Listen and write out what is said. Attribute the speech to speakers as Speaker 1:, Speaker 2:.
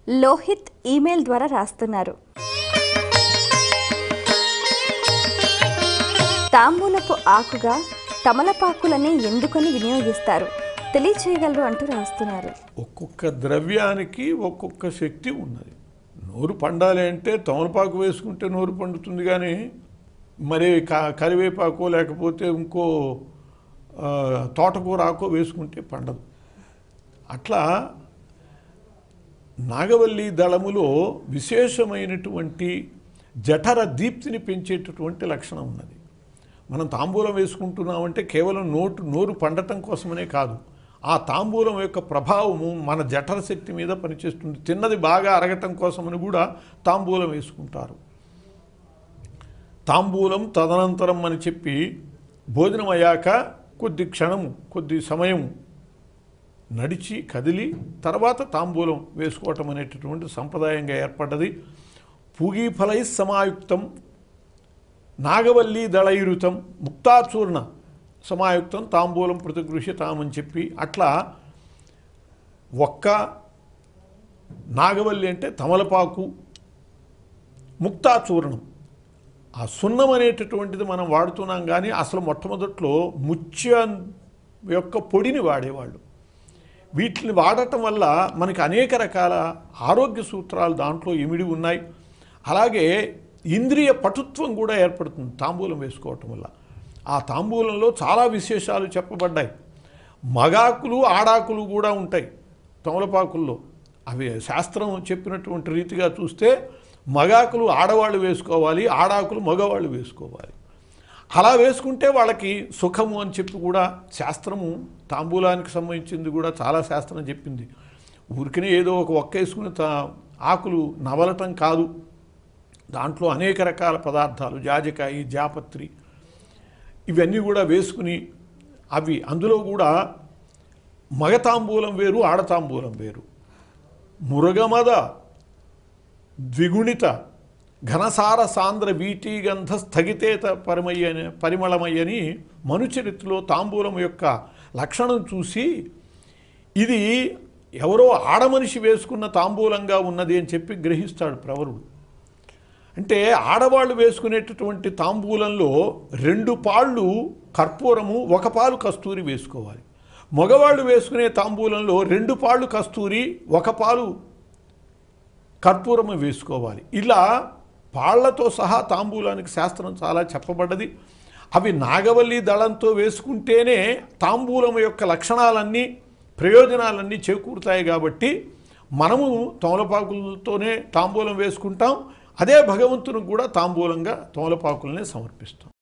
Speaker 1: Lohit email ద్వారా రాస్తున్నారు తాంబూలపు ఆకుగా తమలపాకులని ఎందుకని వినియోగిస్తారు తెలియచేయగలరు అంటూ రాస్తున్నారు
Speaker 2: ఒక్కొక్క ద్రవ్యానికి ఒక్కొక్క శక్తి ఉన్నది నోరు పండాలి అంటే తమలపాకు వేసుకుంటే నోరు పండుతుంది కానీ మరి క- కరివేపాకో లేకపోతే ఇంకో ఆ, తోటకూర ఆకో వేసుకుంటే పండదు అట్లా నాగవల్లి దళములో విశేషమైనటువంటి జఠర దీప్తిని పెంచేటటువంటి లక్షణం ఉన్నది మనం తాంబూలం వేసుకుంటున్నామంటే కేవలం నోటు నోరు పండటం కోసమనే కాదు ఆ తాంబూలం యొక్క ప్రభావము మన జఠర శక్తి మీద పనిచేస్తుంది తిన్నది బాగా అరగటం కోసమని కూడా తాంబూలం వేసుకుంటారు తాంబూలం తదనంతరం అని చెప్పి భోజనం అయ్యాక కొద్ది క్షణము కొద్ది సమయము నడిచి కదిలి తర్వాత తాంబూలం వేసుకోవటం అనేటటువంటి సంప్రదాయంగా ఏర్పడ్డది పూగీఫలై సమాయుక్తం నాగవల్లి దళైరుతం ముక్తాచూర్ణ సమాయుక్తం తాంబూలం ప్రతిగృహ్యతామని చెప్పి అట్లా ఒక్క నాగవల్లి అంటే తమలపాకు ముక్తాచూర్ణం ఆ సున్నం అనేటటువంటిది మనం వాడుతున్నాం కానీ అసలు మొట్టమొదట్లో ముత్యం యొక్క పొడిని వాడేవాళ్ళు వీటిని వాడటం వల్ల మనకి అనేక రకాల ఆరోగ్య సూత్రాలు దాంట్లో ఇమిడి ఉన్నాయి అలాగే ఇంద్రియ పటుత్వం కూడా ఏర్పడుతుంది తాంబూలం వేసుకోవటం వల్ల ఆ తాంబూలంలో చాలా విశేషాలు చెప్పబడ్డాయి మగాకులు ఆడాకులు కూడా ఉంటాయి తమలపాకుల్లో అవి శాస్త్రం చెప్పినటువంటి రీతిగా చూస్తే మగాకులు ఆడవాళ్ళు వేసుకోవాలి ఆడాకులు మగవాళ్ళు వేసుకోవాలి అలా వేసుకుంటే వాళ్ళకి సుఖము అని చెప్పి కూడా శాస్త్రము తాంబూలానికి సంబంధించింది కూడా చాలా శాస్త్రం చెప్పింది ఊరికనే ఏదో ఒక ఒక్క వేసుకుని తా ఆకులు నవలటం కాదు దాంట్లో అనేక రకాల పదార్థాలు జాజికాయ జాపత్రి ఇవన్నీ కూడా వేసుకుని అవి అందులో కూడా మగతాంబూలం వేరు ఆడతాంబూలం వేరు మురగమద ద్విగుణిత ఘనసార సాంద్ర వీటీగంధ స్థగితేత పరిమయ్యని పరిమళమయ్యని మనుచరిత్రలో తాంబూలం యొక్క లక్షణం చూసి ఇది ఎవరో ఆడమనిషి వేసుకున్న తాంబూలంగా ఉన్నది అని చెప్పి గ్రహిస్తాడు ప్రవరుడు అంటే ఆడవాళ్ళు వేసుకునేటటువంటి తాంబూలంలో రెండు పాళ్ళు కర్పూరము ఒక పాలు కస్తూరి వేసుకోవాలి మగవాళ్ళు వేసుకునే తాంబూలంలో రెండు పాళ్ళు కస్తూరి ఒక పాలు కర్పూరము వేసుకోవాలి ఇలా పాళ్లతో సహా తాంబూలానికి శాస్త్రం చాలా చెప్పబడ్డది అవి నాగవల్లి దళంతో వేసుకుంటేనే తాంబూలం యొక్క లక్షణాలన్నీ ప్రయోజనాలన్నీ చేకూరుతాయి కాబట్టి మనము తమలపాకులతోనే తాంబూలం వేసుకుంటాం అదే భగవంతునికి కూడా తాంబూలంగా తమలపాకులనే సమర్పిస్తాం